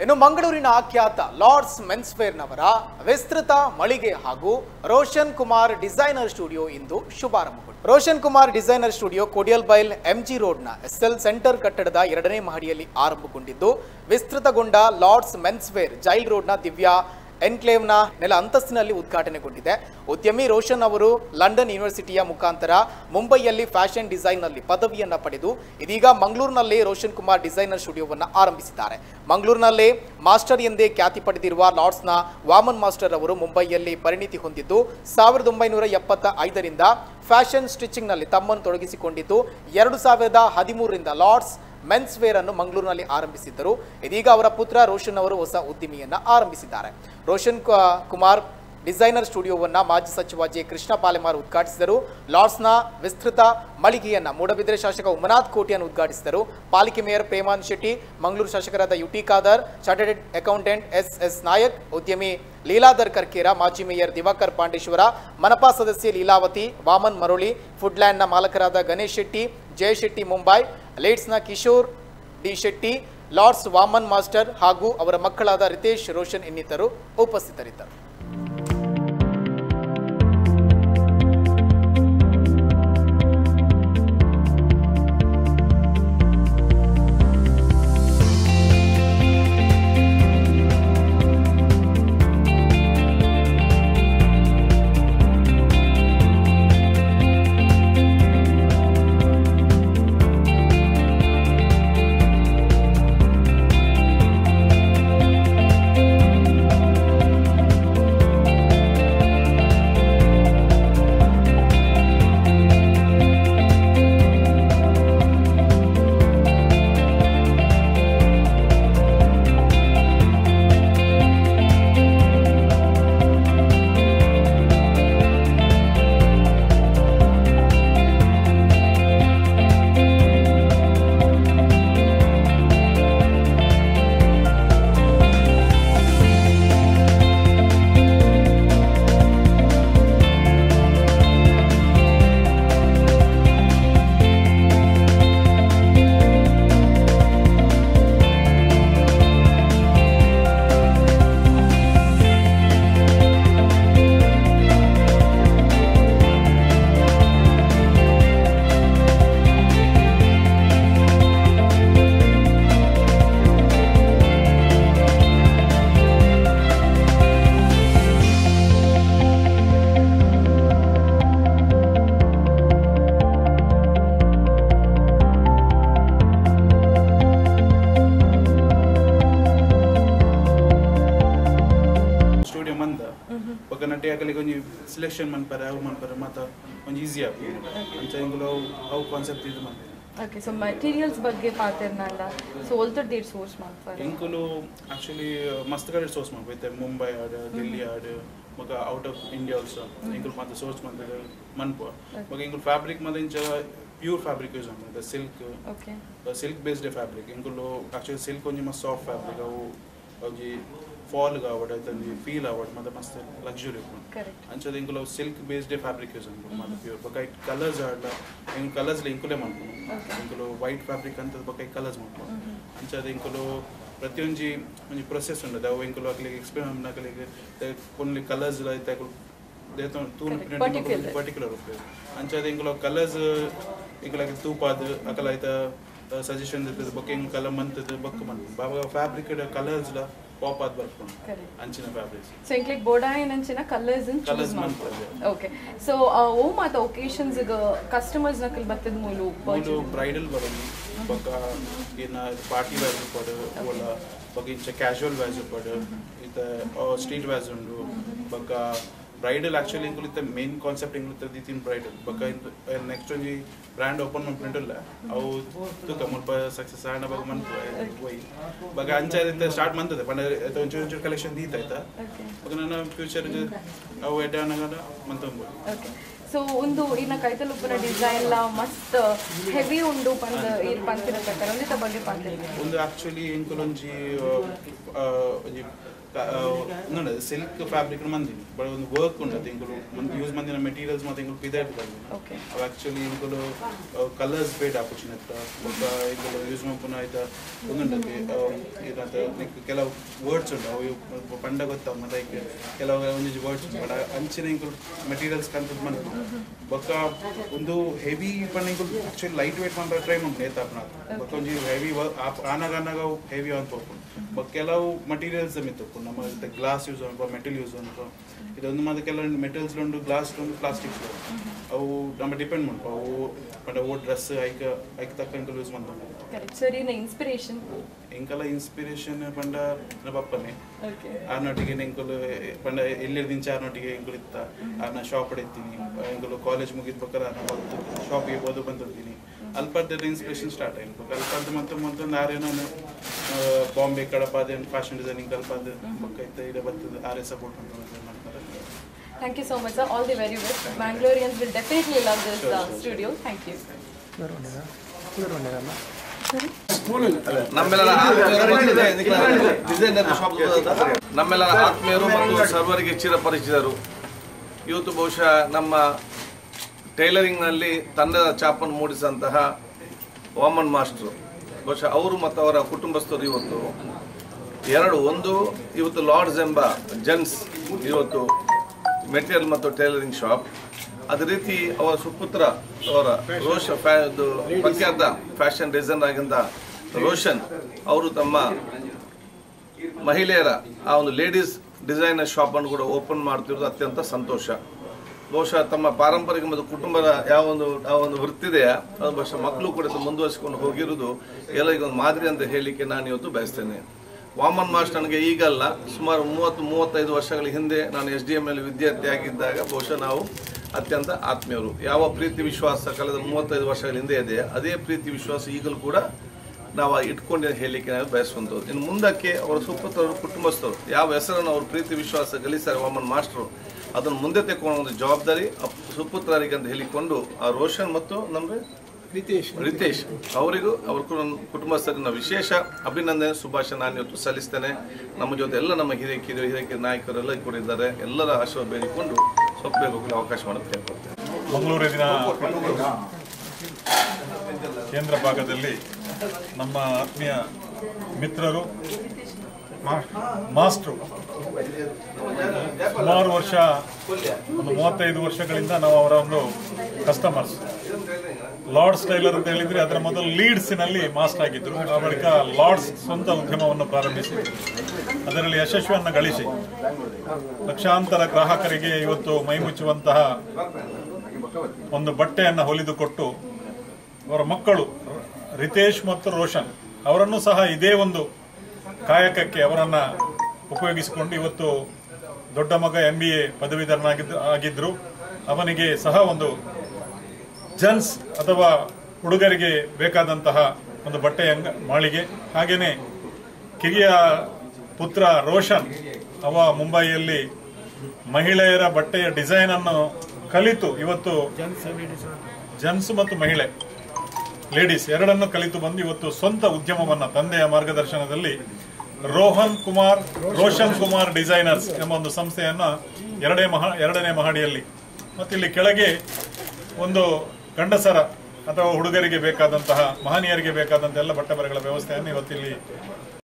ಇನ್ನು ಮಂಗಳೂರಿನ ಖ್ಯಾತ ಲಾರ್ಡ್ಸ್ ಮೆನ್ಸ್ವೇರ್ನವರ ವಿಸ್ತೃತ ಮಳಿಗೆ ಹಾಗೂ ರೋಷನ್ ಕುಮಾರ್ ಡಿಸೈನರ್ ಸ್ಟುಡಿಯೋ ಇಂದು ಶುಭಾರಂಭಗೊಂಡು Roshan Kumar designer studio Kodialbail MG ರೋಡ್ನ ಎಸ್ಎಲ್ ಸೆಂಟರ್ ಕಟ್ಟಡದ ಎರಡನೇ ಮಹಡಿಯಲ್ಲಿ ಆರಂಭಗೊಂಡಿದ್ದು ವಿಸ್ತೃತಗೊಂಡ ಲಾರ್ಡ್ಸ್ ಮೆನ್ಸ್ವೇರ್ ಜೈಲ್ ರೋಡ್ನ ದಿವ್ಯಾ ಎನ್ಕ್ಲೇವ್ನ ನೆಲ ಅಂತಸ್ತಿನಲ್ಲಿ ಉದ್ಘಾಟನೆಗೊಂಡಿದೆ ಉದ್ಯಮಿ ರೋಷನ್ ಅವರು ಲಂಡನ್ ಯೂನಿವರ್ಸಿಟಿಯ ಮುಖಾಂತರ ಮುಂಬೈಯಲ್ಲಿ ಫ್ಯಾಷನ್ ಡಿಸೈನ್ನಲ್ಲಿ ಪದವಿಯನ್ನ ಪಡೆದು ಇದೀಗ ಮಂಗಳೂರಿನಲ್ಲಿ ರೋಷನ್ ಕುಮಾರ್ ಡಿಸೈನರ್ ಸ್ಟುಡಿಯೋವನ್ನು ಆರಂಭಿಸಿದ್ದಾರೆ ಮಂಗಳೂರಿನಲ್ಲೇ ಮಾಸ್ಟರ್ ಎಂದೇ ಖ್ಯಾತಿ ಪಡೆದಿರುವ ಲಾರ್ಡ್ಸ್ನ ವಾಮನ್ ಮಾಸ್ಟರ್ ಅವರು ಮುಂಬೈಯಲ್ಲಿ ಪರಿಣಿತಿ ಹೊಂದಿದ್ದು ಸಾವಿರದ ಒಂಬೈನೂರ ಎಪ್ಪತ್ತ ಐದರಿಂದ ಫ್ಯಾಷನ್ ಸ್ಟಿಚಿಂಗ್ನಲ್ಲಿ ತಮ್ಮನ್ನು ತೊಡಗಿಸಿಕೊಂಡಿದ್ದು ಎರಡು ಸಾವಿರದ ಹದಿಮೂರರಿಂದ ಲಾರ್ಡ್ಸ್ ಮೆನ್ಸ್ ವೇರ್ ಅನ್ನು ಮಂಗಳೂರಿನಲ್ಲಿ ಆರಂಭಿಸಿದ್ದರು ಇದೀಗ ಅವರ ಪುತ್ರ ರೋಷನ್ ಅವರು ಹೊಸ ಉದ್ದಿಮೆಯನ್ನ ಆರಂಭಿಸಿದ್ದಾರೆ ರೋಷನ್ ಕು- ಕುಮಾರ್ ಡಿಸೈನರ್ ಸ್ಟುಡಿಯೋವನ್ನ ಮಾಜಿ ಸಚಿವ ಜೆ ಕೃಷ್ಣ ಪಾಲೆಮಾರ್ ಉದ್ಘಾಟಿಸಿದರು ಲಾರ್ಡ್ಸ್ನ ವಿಸ್ತೃತ ಮಳಿಗೆಯನ್ನ ಮೂಡಬಿದ್ರೆ ಶಾಸಕ ಉಮನಾಥ್ ಕೋಟಿಯನ್ನು ಉದ್ಘಾಟಿಸಿದರು ಪಾಲಿಕೆ ಮೇಯರ್ ಪ್ರೇಮಾನ್ ಶೆಟ್ಟಿ ಮಂಗಳೂರು ಶಾಸಕರಾದ UT Khader chartered accountant S S Nayak ಉದ್ಯಮಿ ಲೀಲಾಧರ್ ಕರ್ಕೇರ ಮಾಜಿ ಮೇಯರ್ ದಿವಾಕರ್ ಪಾಂಡೇಶ್ವರ ಮನಪಾ ಸದಸ್ಯೆ ಲೀಲಾವತಿ ವಾಮನ್ ಮರೋಳಿ ಫುಡ್ಲ್ಯಾಂಡ್ನ ಮಾಲಕರಾದ ಗಣೇಶ್ ಶೆಟ್ಟಿ ಜಯ ಶೆಟ್ಟಿ ಮುಂಬೈ ಲೈಟ್ಸ್ನ Kishore D Shetty Lords Vaman master ಹಾಗೂ ಅವರ ಮಕ್ಕಳಾದ ರಿತೇಶ್ ರೋಷನ್ ಇನ್ನಿತರು ಉಪಸ್ಥಿತರಿದ್ದರು ಸ್ಟುಡಿಯೋ ಮಂದ ಬೊಕ ನಟೆ ಅಕಲಿಗೆ ಒಂಜಿ ಸಿಲೆಕ್ಷನ್ ಮನ್ಪರೆ ಅವು ಮನ್ಪರೆ ಮಾತ ಒಂಜಿ ಈಸಿ ಆಪು ಅಂಚ ಇಂಗುಲು ಅವು ಅವು ಕಾನ್ಸೆಪ್ಟ್ ಇದು ಮನ್ಪರೆ ಓಕೆ ಸೊ ಮಟೀರಿಯಲ್ಸ್ ಬಗ್ಗೆ ಪಾತಿರ್ನಂಡ ಸೊ ಒಲ್ತರ್ ದೇಡ್ ಸೋರ್ಸ್ ಮಾಡ್ತಾರೆ ಇಂಕುಲು ಆಕ್ಚುಲಿ ಮಸ್ತ್ ಕಡೆ ಸೋರ್ಸ್ ಮಾಡ್ಬೈತೆ ಮುಂಬೈ ಆಡ್ ಡೆಲ್ಲಿ ಆಡ್ ಬೊಕ ಔಟ್ ಆಫ್ ಇಂಡಿಯಾ ಆಲ್ಸೋ ಇಂಕುಲು ಮಾತ ಸೋರ್ಸ್ ಮಾಡ್ತಾರೆ ಮನ್ಪ ಬೊಕ ಇಂಕುಲು ಫ್ಯಾಬ್ರಿಕ್ ಮಾತ ಇಂಚ ಪ್ಯೂರ್ ಫ್ಯಾಬ್ರಿಕ್ ಯೂಸ್ ಮಾಡ್ತಾರೆ silk okay silk based fabric ಇಂಕುಲು ಆಕ್ಚುಲಿ ಸಿಲ್ಕ್ ಒಂಜಿ ಮಸ್ತ್ ಸಾಫ್ಟ್ ಫ್ಯಾಬ್ರಿಕ್ ಅವು ಒಂಜಿ ಫಾಲ್ ಆವಡ್ ಐತಂಜಿ ಫೀಲ್ ಆವಡ್ ಮತ್ತೆ ಮಸ್ತ್ ಲಕ್ಸುರಿ ಉಂಟು ಕರೆಕ್ಟ್ ಅಂಚದ ಇಂಕುಲು ಸಿಲ್ಕ್ ಬೇಸ್ಡ್ ಫ್ಯಾಬ್ರಿಕ್ ಯೂಸ್ ಮಾಡ್ಬೋದು ಮಾತ ಪ್ಯೂರ್ ಬೊಕ ಕಲರ್ಸ್ ಆಡ್ಲ ಇಂಕ್ ಕಲರ್ಸ್ ಇಂಕುಲೆ ಮಾಡ್ಬೋದು ಇಂಕುಲು ವೈಟ್ ಫ್ಯಾಬ್ರಿಕ್ ಅಂತ ಬೊಕ ಕಲರ್ಸ್ ಮಾಡ್ಬೋದು ಅಂಚದ ಇಂಕುಲು ಪ್ರತಿಯೊಂಜಿ ಒಂಜಿ ಪ್ರೊಸೆಸ್ ಉಂಡದ ಅವು ಇಂಕುಲು ಅಕ್ಲಿಗೆ ಎಕ್ಸ್ಪೆರಿಮೆಂಟ್ ನಕಲಿಗೆ కొన్ని ಕಲರ್ಸ್ ಐತೆ ದೇತ ತೂನ್ Correct. Particular. ಪರ್ಟಿಕ್ಯುಲರ್ ಉಪ್ಪು ಅಂಚದ ಇಂಕುಲು ಕಲರ್ಸ್ ಇಂಕುಲಾಗಿ ತೂಪಾದ ಅಕಲ ಐತ ಸಜೆಷನ್ ಇರ್ತದೆ ಬೊಕ್ಕ ಹಿಂಗ್ ಕಲರ್ ಮಂತದ ಬೊಕ್ಕ ಮಂತ್ ಬಾಬಾ ಫ್ಯಾಬ್ರಿಕ್ ಕಲರ್ಸ್ ಪಾಪ್ ಆದ್ ಬರ್ಕೊಂಡು ಕರೆಕ್ಟ್ ಅಂಚಿನ ಫ್ಯಾಬ್ರಿಕ್ಸ್ ಸೊ ಇಂಕ್ಲಿಕ್ ಬೋಡಾಯಿನ್ ಅಂಚಿನ ಕಲರ್ಸ್ ಚೂಸ್ Colours ಮಾಡ್ತಾರೆ ಮಾಡ್ತಾರೆ. ಓಕೆ ಸೊ ಓ ಮಾತ ಒಕೇಶನ್ಸ್ ಕಸ್ಟಮರ್ಸ್ ನಕಲ್ ಬತ್ತದ ಮೂಲು ಮೂಲು ಬ್ರೈಡಲ್ ಬರೋದು ಬೊಕ್ಕ ಇನ್ನ ಪಾರ್ಟಿ ವೇರ್ ಪಡು ಓಲ ಬೊಕ್ಕ ಇಂಚ ಕ್ಯಾಶುವಲ್ ವೇರ್ಸ್ ಪಡು ಇತ್ತ ಸ್ಟ್ರೀಟ್ ವೇರ್ಸ್ ಉಂಡು ಬೊಕ್ಕ ಬ್ರೈಡಲ್ ಆಕ್ಚುಲಿ ಇಂಕುಲು ಇತ್ತ ಮೇನ್ ಕಾನ್ಸೆಪ್ಟ್ ಇಂಕುಲು ಇತ್ತ ದಿತ್ತಿನ ಬ್ರೈಡಲ್ ಬೊಕ್ಕ ನೆಕ್ಸ್ಟ್ ಒಂಜಿ ಬ್ರ್ಯಾಂಡ್ ಓಪನ್ ಮಾಡ್ಬಿಟ್ಟಿಲ್ಲ ಅವು ತೂಕ ಮುಲ್ಪ ಸಕ್ಸಸ್ ಆಂಡ ಬೊಕ್ಕ ಮನ್ಪು ಹೋಯ್ ಬೊಕ್ಕ ಅಂಚ ಇತ್ತ ಸ್ಟಾರ್ಟ್ ಮಂತದೆ ಪಂಡ ಒಂಚೂರು ಒಂಚೂರು ಕಲೆಕ್ಷನ್ ದೀತ ಆಯ್ತಾ ಓಕೆ ಬೊಕ್ಕ ನನ್ನ ಫ್ಯೂಚರ್ ಅವು ಎಡ್ಡ ಅನ್ನಗಡ ಮಂತಂಬೋದು ಓಕೆ ಸೊ ಒಂದು ಇನ್ನ ಕೈತಲುಪ್ಪನ ಡಿಸೈನ್ ಲ ಮಸ್ತ್ ಹೆವಿ ಉಂಡು ಪಂದ್ ಈ ಪಂತಿನ ಪ್ರಕಾರ ಒಂದಿತ ಬಗ್ಗೆ ಪಾತಿರ ಒಂದು ಆಕ್ಚುಲಿ ಇಂಕುಲೊಂಜಿ ಒಂಜಿ ನೋಡಿ ಸಿಲ್ಕ್ ಫ್ಯಾಬ್ರಿಕ್ ಮಂದಿನಿ ಬಟ್ ಒಂದು ವರ್ಕ್ ಉಂಟು ಇಂಕುಲು ಮಂದಿ ಯೂಸ್ ಮಂದಿನ ಮೆಟೀರಿಯಲ್ಸ್ ಮತ್ತೆ ಇಂಕುಲು ಪಿದಾಡ್ ಓಕೆ ಅವು ಆಕ್ಚುಲಿ ಇಂಕುಲು ಕಲರ್ಸ್ ಬೇಡ ಆಪರ್ಚುನಿಟ್ ఒక ఇందులో యూజ్ మప్పున అయితే ఉండుంటుంది ఇదంతా నీకు ಕೆಲವು ವರ್ಡ್ಸ್ ಉಂಟು ಅವು ಪಂಡ ಗೊತ್ತಾವ ಲೈಕ್ ಕೆಲವು ಒಂದಿಷ್ಟು ವರ್ಡ್ಸ್ ಉಂಟು ಬಟ್ ಅಂಚಿನ ಇಂಕುಲು ಮೆಟೀರಿಯಲ್ಸ್ ಕಂತದ್ ಮನ್ಪು ಬೊಕ್ಕ ಒಂದು ಹೆವಿ ಪಂಡ ಇಂಕುಲು ಆಕ್ಚುಲಿ ಲೈಟ್ ವೇಟ್ ಮಾಡ್ರೆ ಟ್ರೈ ಉಂಟು ನೇತಾಪನ ಬೊಕ್ಕ ಒಂಜಿ ಹೆವಿ ಆನಾಗ ಆನಾಗ ಹೆವಿ ಅಂತ ಹೋಗ್ಕೊಂಡು ಬೊಕ್ಕ ಕೆಲವು ಮಟೀರಿಯಲ್ಸ್ ಮಿತ್ತು ನಮ್ಮ ಗ್ಲಾಸ್ ಯೂಸ್ ಅನ್ಕೋ ಮೆಟಲ್ ಯೂಸ್ ಅನ್ಕೋ ಇದೊಂದು ಮತ್ತೆ ಕೆಲವು ಮೆಟಲ್ಸ್ ಉಂಟು ಗ್ಲಾಸ್ ಉಂಟು ಪ್ಲಾಸ್ಟಿಕ್ಸ್ ಅವು ನಮ್ಮ ಡಿಪೆಂಡ್ ಮಾಡ್ಕೊ ಅವು ಪಂಡ ಓ ಡ್ರೆಸ್ ಐಕ ಐಕ ತಕ್ಕಂಕ ಯೂಸ್ ಮಾಡ್ತಾರೆ ಕರೆಕ್ಟ್ ಸರ್ ಇನ್ನ ಇನ್ಸ್ಪಿರೇಷನ್ ಇಂಕಲ ಇನ್ಸ್ಪಿರೇಷನ್ ಪಂಡ ನನ್ನ ಪಪ್ಪನೆ ಓಕೆ ಆರ್ನೊಟ್ಟಿಗೆ ಎಂಕುಲು ಪಂಡ ಎಲ್ಲಿರ್ದಿಂಚ ಆರ್ನೊಟ್ಟಿಗೆ ಎಂಕುಲು ಇತ್ತ ಆರ್ನ ಶಾಪ್ ಎತ್ತೀನಿ ಎಂಕುಲು ಕಾಲೇಜ್ ಮುಗಿದ ಬೇಕಾರೆ ಆರ್ನ ಬಂತು ಶಾಪಿಗೆ ಹೋದು ಬಂದಿರ್ತೀನಿ ಅಲ್ಪದ ಇನ್ಸ್ಪಿರೇಷನ್ ಸ್ಟಾರ್ಟ್ ಆಯ್ತು ಅಲ್ಪದ ಮತ್ತು ಮತ್ತೊಂದು ಆರೇ ನಾನು ಬಾಂಬೆ ಕಡಪ ಅದೇನು ಫ್ಯಾಷನ್ ಡಿಸೈನಿಂಗ್ ಕಲ್ಪದ ಬೊಕ್ಕ ಇತ್ತ ಇದೆ ಬರ್ತದೆ ಆರೇ ಸಪೋರ್ಟ್ ಮಾಡ್ತಾರೆ thank you so much sir all the very best Bangaloreans will definitely love this studio thank you ನಮ್ಮೆಲ್ಲರ ಡಿಸೈನರ್ ಶಾಪ್ ನಮ್ಮೆಲ್ಲರ ಆತ್ಮೀಯರು ಮತ್ತು ಸರ್ವರಿಗೆ ಚಿರಪರಿಚಿತರು ಇವತ್ತು ಬಹುಶಃ ನಮ್ಮ ಟೈಲರಿಂಗ್ನಲ್ಲಿ ತಂಡದ ಚಾಪನ್ನು ಮೂಡಿಸಿದಂತಹ ವಾಮನ್ ಮಾಸ್ಟ್ರು ಬಹುಶಃ ಅವರು ಮತ್ತು ಅವರ ಕುಟುಂಬಸ್ಥರು ಇವತ್ತು ಎರಡು ಒಂದು ಇವತ್ತು ಲಾರ್ಡ್ಸ್ ಎಂಬ ಜೆಂಟ್ಸ್ ಇವತ್ತು ಮೆಟೀರಿಯಲ್ ಮತ್ತು ಟೈಲರಿಂಗ್ ಶಾಪ್ ಅದೇ ರೀತಿ ಅವರ ಸುಪುತ್ರ ಅವರ ರೋಷ ಫ್ಯಾ ಇದು ಪ್ರಖ್ಯಾತ ಫ್ಯಾಷನ್ ಡಿಸೈನರ್ ಆಗಿದ್ದ ರೋಷನ್ ಅವರು ತಮ್ಮ ಮಹಿಳೆಯರ ಆ ಒಂದು ಲೇಡೀಸ್ ಡಿಸೈನರ್ ಶಾಪನ್ನು ಕೂಡ ಓಪನ್ ಮಾಡ್ತಿರೋದು ಅತ್ಯಂತ ಸಂತೋಷ ಬಹುಶಃ ತಮ್ಮ ಪಾರಂಪರಿಕ ಮತ್ತು ಕುಟುಂಬದ ಯಾವ ಒಂದು ಆ ಒಂದು ವೃತ್ತಿದೆಯಾ ಅದು ಬಹುಶಃ ಮಕ್ಕಳು ಕೂಡ ಇದು ಮುಂದುವರಿಸಿಕೊಂಡು ಹೋಗಿರುವುದು ಎಲ್ಲರಿಗೂ ಒಂದು ಮಾದರಿ ಅಂತ ಹೇಳಲಿಕ್ಕೆ ನಾನು ಇವತ್ತು ಬಯಸ್ತೇನೆ ವಾಮನ್ ಮಾಸ್ಟರ್ ನನಗೆ ಈಗಲ್ಲ ಸುಮಾರು ಮೂವತ್ತು ಮೂವತ್ತೈದು ವರ್ಷಗಳ ಹಿಂದೆ ನಾನು ಎಸ್ ಡಿ ಎಮ್ ಎಲ್ ವಿದ್ಯಾರ್ಥಿಯಾಗಿದ್ದಾಗ ಬಹುಶಃ ನಾವು ಅತ್ಯಂತ ಆತ್ಮೀಯರು ಯಾವ ಪ್ರೀತಿ ವಿಶ್ವಾಸ ಕಳೆದ ಮೂವತ್ತೈದು ವರ್ಷಗಳ ಹಿಂದೆ ಇದೆ ಅದೇ ಪ್ರೀತಿ ವಿಶ್ವಾಸ ಈಗಲೂ ಕೂಡ ನಾವು ಇಟ್ಕೊಂಡು ಹೇಳಲಿಕ್ಕೆ ನಾವು ಬಯಸುವಂಥದ್ದು ಇನ್ನು ಮುಂದಕ್ಕೆ ಅವರ ಸುಪುತ್ರರು ಕುಟುಂಬಸ್ಥರು ಯಾವ ಹೆಸರನ್ನು ಅವರು ಪ್ರೀತಿ ವಿಶ್ವಾಸ ಗಳಿಸ್ತಾರೆ ವಾಮನ್ ಮಾಸ್ಟರು ಅದನ್ನು ಮುಂದೆ ತೆಕ್ಕೊಳ್ಳೋ ಒಂದು ಜವಾಬ್ದಾರಿ ಅಪ್- ಸುಪುತ್ರರಿಗೆ ಅಂತ ಹೇಳಿಕೊಂಡು ಆ ರೋಷನ್ ಮತ್ತು ನಮಗೆ ರಿತೇಶ್ ರಿತೇಶ್ ಅವರಿಗೂ ಅವ್ರ ಕು- ಕುಟುಂಬಸ್ಥರಿನ ವಿಶೇಷ ಅಭಿನಂದನೆ ಶುಭಾಶಯ ನಾನು ಇವತ್ತು ಸಲ್ಲಿಸ್ತೇನೆ ನಮ್ಮ ಜೊತೆ ಎಲ್ಲ ನಮ್ಮ ಹಿರಿಯ ಕಿರಿಯ ಹಿರಿಯ ನಾಯಕರೆಲ್ಲ ಕೂಡ ಇದ್ದಾರೆ ಎಲ್ಲರ ಆಶೀರ್ವಾದ ಬೇಡಿಕೊಂಡು ಸ್ವಲ್ಪ ಬೇಗ ಹೋಗಲು ಅವಕಾಶ ಮಾಡೋದು ಕೇಳ್ಕೊಳ್ತೇನೆ ಮಂಗಳೂರಿನ ಕೇಂದ್ರ ಭಾಗದಲ್ಲಿ ನಮ್ಮ ಆತ್ಮೀಯ ಮಿತ್ರರು ಮಾಸ್ಟ್ರು ಸುಮಾರು ವರ್ಷ ಒಂದು ಮೂವತ್ತೈದು ವರ್ಷಗಳಿಂದ ನಾವು ಅವರ ಒಂದು ಕಸ್ಟಮರ್ಸ್ ಲಾರ್ಡ್ಸ್ ಟೈಲರ್ ಅಂತ ಹೇಳಿದ್ರೆ ಅದರ ಮೊದಲು ಲೀಡ್ಸ್ನಲ್ಲಿ ಮಾಸ್ಟರ್ ಆಗಿದ್ರು ಆ ಬಳಿಕ ಲಾರ್ಡ್ಸ್ ಸ್ವಂತ ಉದ್ಯಮವನ್ನು ಪ್ರಾರಂಭಿಸಿ ಅದರಲ್ಲಿ ಯಶಸ್ವಿಯನ್ನು ಗಳಿಸಿ ಲಕ್ಷಾಂತರ ಗ್ರಾಹಕರಿಗೆ ಇವತ್ತು ಮೈಮುಚ್ಚುವಂತಹ ಒಂದು ಬಟ್ಟೆಯನ್ನು ಹೊಲಿದುಕೊಟ್ಟು ಅವರ ಮಕ್ಕಳು ರಿತೇಶ್ ಮತ್ತು ರೋಷನ್ ಅವರನ್ನು ಸಹ ಇದೇ ಒಂದು ಕಾಯಕಕ್ಕೆ ಅವರನ್ನ ಉಪಯೋಗಿಸಿಕೊಂಡು ಇವತ್ತು ದೊಡ್ಡ ಮಗ ಎಂ ಬಿ ಎ ಪದವೀಧರನಾಗಿದ್ದು ಆಗಿದ್ರು ಅವನಿಗೆ ಸಹ ಒಂದು ಜನ್ಸ್ ಅಥವಾ ಹುಡುಗರಿಗೆ ಬೇಕಾದಂತಹ ಒಂದು ಬಟ್ಟೆಯ ಅಂಗ- ಮಾಳಿಗೆ ಹಾಗೇನೆ ಕಿರಿಯ ಪುತ್ರ ರೋಷನ್ ಅವ ಮುಂಬೈಯಲ್ಲಿ ಮಹಿಳೆಯರ ಬಟ್ಟೆಯ ಡಿಸೈನ್ ಅನ್ನು ಕಲಿತು ಇವತ್ತು ಜನ್ಸ್ ಮತ್ತು ಮಹಿಳೆ ಲೇಡೀಸ್ ಎರಡನ್ನು ಕಲಿತು ಬಂದು ಇವತ್ತು ಸ್ವಂತ ಉದ್ಯಮವನ್ನ ತಂದೆಯ ಮಾರ್ಗದರ್ಶನದಲ್ಲಿ ರೋಹನ್ ಕುಮಾರ್ ರೋಷನ್ ಕುಮಾರ್ ಡಿಸೈನರ್ಸ್ ಎಂಬ ಒಂದು ಸಂಸ್ಥೆಯನ್ನ ಎರಡನೇ ಮಹ ಎರಡನೇ ಮಹಡಿಯಲ್ಲಿ ಮತ್ತು ಇಲ್ಲಿ ಕೆಳಗೆ ಒಂದು ಗಂಡಸರ ಅಥವಾ ಹುಡುಗರಿಗೆ ಬೇಕಾದಂತಹ ಮಹನೀಯರಿಗೆ ಬೇಕಾದಂತಹ ಎಲ್ಲ ಬಟ್ಟೆ ಬರೆಗಳ ವ್ಯವಸ್ಥೆಯನ್ನು ಇವತ್ತಿಲ್ಲಿ